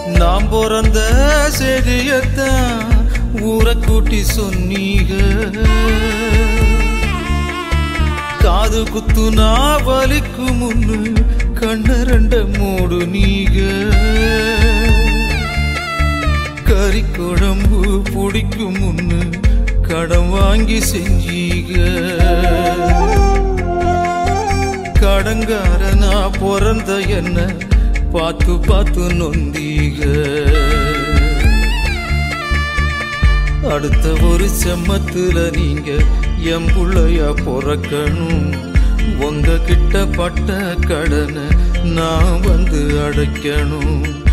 நாம் பிறந்த செய்தியத்தான் ஊரை கூட்டி சொன்னீங்க காது குத்துனா வலிக்கும் முன்னு கண்ண ரெண்ட மூடு நீங்க கறி குழம்பு பிடிக்கும் முன்னு கடன் வாங்கி செஞ்சீங்க கடங்காரனா பிறந்த என்ன பார்த்து பார்த்து நொந்தீக அடுத்த ஒரு செம்மத்துல நீங்க என் புள்ளையா பிறக்கணும் உங்க கிட்ட பட்ட கடனை நான் வந்து அடைக்கணும்